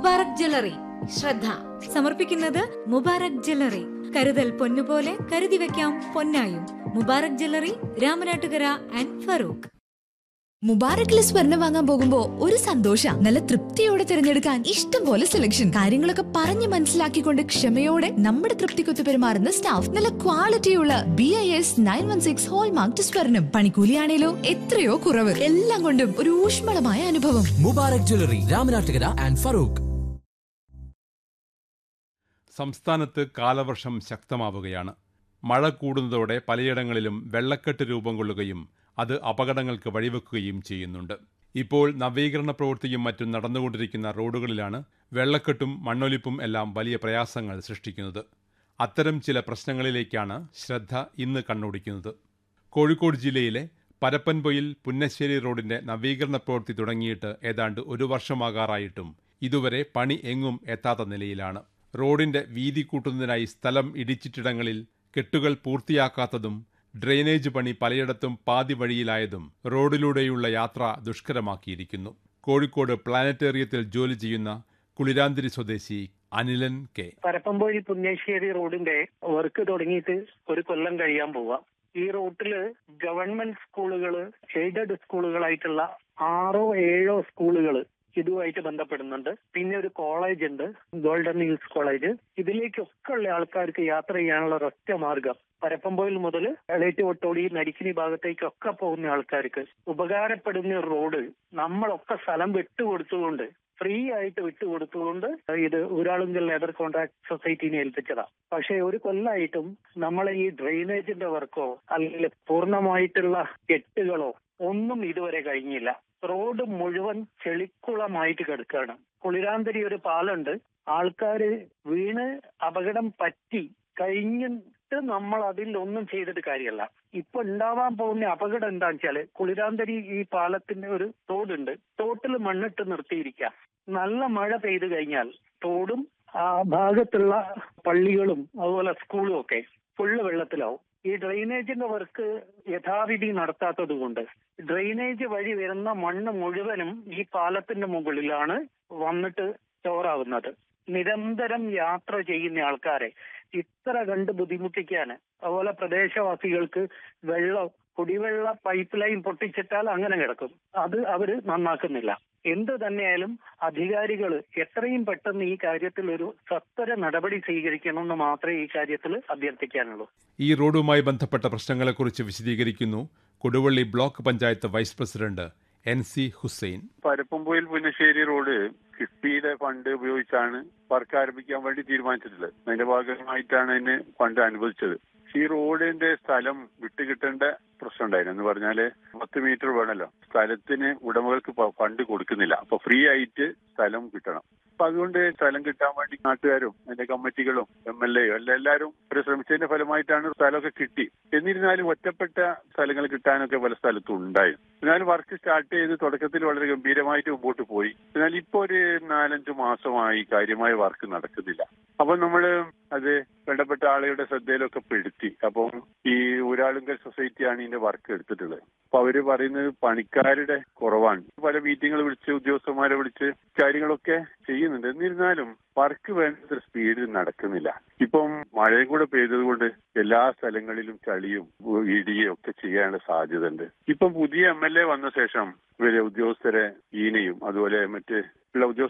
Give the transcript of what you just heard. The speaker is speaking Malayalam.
മുബാറക് ജ്വല്ലറി ശ്രദ്ധ സമർപ്പിക്കുന്നത് മുബാറക് ജ്വല്ലറി കരുതൽ പൊന്നുപോലെ കരുതി വെക്കാം പൊന്നായും മുബാറക് ജ്വല്ലറി രാമനാട്ടുകര ആൻഡ് ഫറൂഖ് മുബാറക്കിലെ സ്വർണം വാങ്ങാൻ പോകുമ്പോ ഒരു സന്തോഷ നല്ല തൃപ്തിയോടെ തിരഞ്ഞെടുക്കാൻ ഇഷ്ടം പോലെ സെലക്ഷൻ കാര്യങ്ങളൊക്കെ പറഞ്ഞു മനസ്സിലാക്കിക്കൊണ്ട് ക്ഷമയോടെ നമ്മുടെ തൃപ്തിക്കൊത്ത് പെരുമാറുന്ന സ്റ്റാഫ് നല്ല ക്വാളിറ്റിയുള്ള B I S nine one six hallmark സ്വർണം പണിക്കൂലിയാണേലോ എത്രയോ കുറവ് എല്ലാം കൊണ്ടും ഒരു ഊഷ്മളമായ അനുഭവം മുബാറക് ജ്വല്ലറി രാമനാട്ടുകര ആൻഡ് ഫറൂഖ് സംസ്ഥാനത്ത് കാലവർഷം ശക്തമാവുകയാണ് മഴ കൂടുന്നതോടെ പലയിടങ്ങളിലും വെള്ളക്കെട്ട് രൂപം കൊള്ളുകയും അത് അപകടങ്ങൾക്ക് വഴിവെക്കുകയും ചെയ്യുന്നുണ്ട് ഇപ്പോൾ നവീകരണ പ്രവൃത്തിയും മറ്റും നടന്നുകൊണ്ടിരിക്കുന്ന റോഡുകളിലാണ് വെള്ളക്കെട്ടും മണ്ണൊലിപ്പും എല്ലാം വലിയ പ്രയാസങ്ങൾ സൃഷ്ടിക്കുന്നത് അത്തരം ചില പ്രശ്നങ്ങളിലേക്കാണ് ശ്രദ്ധ ഇന്ന് കണ്ണോടിക്കുന്നത് കോഴിക്കോട് ജില്ലയിലെ പരപ്പൻപൊയിൽ പുന്നശ്ശേരി റോഡിന്റെ നവീകരണ പ്രവൃത്തി തുടങ്ങിയിട്ട് ഏതാണ്ട് ഒരു വർഷമാകാറായിട്ടും ഇതുവരെ പണി എങ്ങും എത്താത്ത നിലയിലാണ് റോഡിന്റെ വീതി കൂട്ടുന്നതിനായി സ്ഥലം ഇടിച്ചിട്ടിടങ്ങളിൽ കെട്ടുകൾ പൂർത്തിയാക്കാത്തതും ഡ്രെയിനേജ് പണി പലയിടത്തും പാതി വഴിയിലായതും റോഡിലൂടെയുള്ള യാത്ര ദുഷ്കരമാക്കിയിരിക്കുന്നു കോഴിക്കോട് പ്ലാനറ്റേറിയത്തിൽ ജോലി ചെയ്യുന്ന കുളിരാന്തിരി സ്വദേശി അനിലൻ കെ പരപ്പമ്പൊഴി പുന്നേശ്ശേരി റോഡിന്റെ വർക്ക് തുടങ്ങിയിട്ട് ഒരു കൊല്ലം കഴിയാൻ പോവാം ഈ റൂട്ടില് ഗവൺമെന്റ് സ്കൂളുകള് എയ്ഡഡ് സ്കൂളുകളായിട്ടുള്ള ആറോ ഏഴോ സ്കൂളുകള് ഇതുമായിട്ട് ബന്ധപ്പെടുന്നുണ്ട് പിന്നെ ഒരു കോളേജ് ഉണ്ട് ഗോൾഡൻ ഹിൽസ് കോളേജ് ഇതിലേക്കൊക്കെ ഉള്ള ആൾക്കാർക്ക് യാത്ര ചെയ്യാനുള്ള ഒരൊറ്റ മാർഗം പരപ്പമ്പോയിൽ മുതൽ എളേറ്റ് ഒട്ടോടി നരിക്കിനി ഭാഗത്തേക്കൊക്കെ പോകുന്ന ആൾക്കാർക്ക് ഉപകാരപ്പെടുന്ന റോഡ് നമ്മളൊക്കെ സ്ഥലം വിട്ടുകൊടുത്തുകൊണ്ട് ഫ്രീ ആയിട്ട് വിട്ടുകൊടുത്തുകൊണ്ട് ഇത് ഊരാളുങ്കൽ ലേബർ കോൺട്രാക്ട് സൊസൈറ്റിനെ ഏൽപ്പിച്ചതാ പക്ഷെ ഒരു കൊല്ലായിട്ടും നമ്മൾ ഈ ഡ്രെയിനേജിന്റെ വർക്കോ അല്ലെങ്കിൽ പൂർണ്ണമായിട്ടുള്ള കെട്ടുകളോ ഒന്നും ഇതുവരെ കഴിഞ്ഞില്ല റോഡ് മുഴുവൻ ചെളിക്കുളമായിട്ട് കിടക്കുകയാണ് കുളിരാന്തരി ഒരു പാലുണ്ട് ആൾക്കാര് വീണ് അപകടം പറ്റി കഴിഞ്ഞിട്ട് നമ്മൾ അതിൽ ഒന്നും ചെയ്തിട്ട് കാര്യമല്ല ഇപ്പൊ ഉണ്ടാവാൻ പോകുന്ന അപകടം എന്താന്ന് വെച്ചാല് കുളിരാന്തരി ഈ പാലത്തിന്റെ ഒരു തോടുണ്ട് തോട്ടിൽ മണ്ണിട്ട് നിർത്തിയിരിക്കുക നല്ല മഴ പെയ്തു കഴിഞ്ഞാൽ തോടും ആ ഭാഗത്തുള്ള പള്ളികളും അതുപോലെ സ്കൂളും ഒക്കെ ഫുള്ള് വെള്ളത്തിലാവും ഈ ഡ്രെയിനേജിന്റെ വർക്ക് യഥാവിധി നടത്താത്തത് കൊണ്ട് ഡ്രെയിനേജ് വഴി വരുന്ന മണ്ണ് മുഴുവനും ഈ പാലത്തിന്റെ മുകളിലാണ് വന്നിട്ട് സ്റ്റോറാവുന്നത് നിരന്തരം യാത്ര ചെയ്യുന്ന ആൾക്കാരെ ഇത്ര കണ്ട് ബുദ്ധിമുട്ടിക്കാന് അതുപോലെ പ്രദേശവാസികൾക്ക് വെള്ളം കുടിവെള്ള പൈപ്പ് ലൈൻ പൊട്ടിച്ചിട്ടാൽ അങ്ങനെ കിടക്കും അത് അവര് നന്നാക്കുന്നില്ല എന്ത് തന്നെയായാലും അധികാരികൾ എത്രയും പെട്ടെന്ന് ഈ കാര്യത്തിൽ ഒരു സത്വര നടപടി സ്വീകരിക്കണമെന്ന് മാത്രമേ ഈ കാര്യത്തിൽ അഭ്യർത്ഥിക്കാനുള്ളൂ ഈ റോഡുമായി ബന്ധപ്പെട്ട പ്രശ്നങ്ങളെക്കുറിച്ച് വിശദീകരിക്കുന്നു Koduvally block panchayat vice president N C Hussain Parappampoyil Punnassery road കിഫ്ബിയുടെ ഫണ്ട് ഉപയോഗിച്ചാണ് വർക്ക് ആരംഭിക്കാൻ വേണ്ടി തീരുമാനിച്ചിട്ടുള്ളത് അതിന്റെ ഭാഗമായിട്ടാണ് അതിന് ഫണ്ട് അനുവദിച്ചത് ഈ റോഡിന്റെ സ്ഥലം വിട്ടുകിട്ടേണ്ട പ്രശ്നം ഉണ്ടായിരുന്നു എന്ന് പറഞ്ഞാല് പത്ത് മീറ്റർ വേണമല്ലോ സ്ഥലത്തിന് ഉടമകൾക്ക് പ- ഫണ്ട് കൊടുക്കുന്നില്ല അപ്പൊ ഫ്രീ ആയിട്ട് സ്ഥലം കിട്ടണം അപ്പൊ അതുകൊണ്ട് സ്ഥലം കിട്ടാൻ വേണ്ടി നാട്ടുകാരും അതിന്റെ കമ്മിറ്റികളും എം എൽ എയും എല്ലാം എല്ലാവരും ഒരു ശ്രമിച്ചതിന്റെ ഫലമായിട്ടാണ് സ്ഥലമൊക്കെ കിട്ടി എന്നിരുന്നാലും ഒറ്റപ്പെട്ട സ്ഥലങ്ങൾ കിട്ടാനൊക്കെ പല സ്ഥലത്തും ഉണ്ടായി എന്നാൽ വർക്ക് സ്റ്റാർട്ട് ചെയ്ത് തുടക്കത്തിൽ വളരെ ഗംഭീരമായിട്ട് മുമ്പോട്ട് പോയി എന്നാൽ ഇപ്പൊ ഒരു നാലഞ്ചു മാസമായി കാര്യമായ വർക്ക് നടക്കുന്നില്ല അപ്പൊ നമ്മള് അത് വേണ്ടപ്പെട്ട ആളുകളുടെ ശ്രദ്ധയിലൊക്കെ പെടുത്തി അപ്പം ഈ ഊരാളുങ്കൽ സൊസൈറ്റിയാണ് ഇതിന്റെ വർക്ക് എടുത്തിട്ടുള്ളത് അപ്പൊ അവര് പറയുന്നത് പണിക്കാരുടെ കുറവാണ് പല മീറ്റിങ്ങൾ വിളിച്ച് ഉദ്യോഗസ്ഥന്മാരെ വിളിച്ച് കാര്യങ്ങളൊക്കെ ചെയ്യുന്നുണ്ട് എന്നിരുന്നാലും വർക്ക് വേണ്ടത്ര സ്പീഡിൽ നടക്കുന്നില്ല ഇപ്പം മഴയും കൂടെ പെയ്തത് കൊണ്ട് എല്ലാ സ്ഥലങ്ങളിലും ചളിയും ഇടിയും ഒക്കെ ചെയ്യാനുള്ള സാധ്യത ഉണ്ട് ഇപ്പം പുതിയ എം എൽ എ വന്ന ശേഷം ഇവരെ ഉദ്യോഗസ്ഥരെ ഈനയും അതുപോലെ മറ്റ് ഉള്ള ഉദ്യോഗസ്ഥ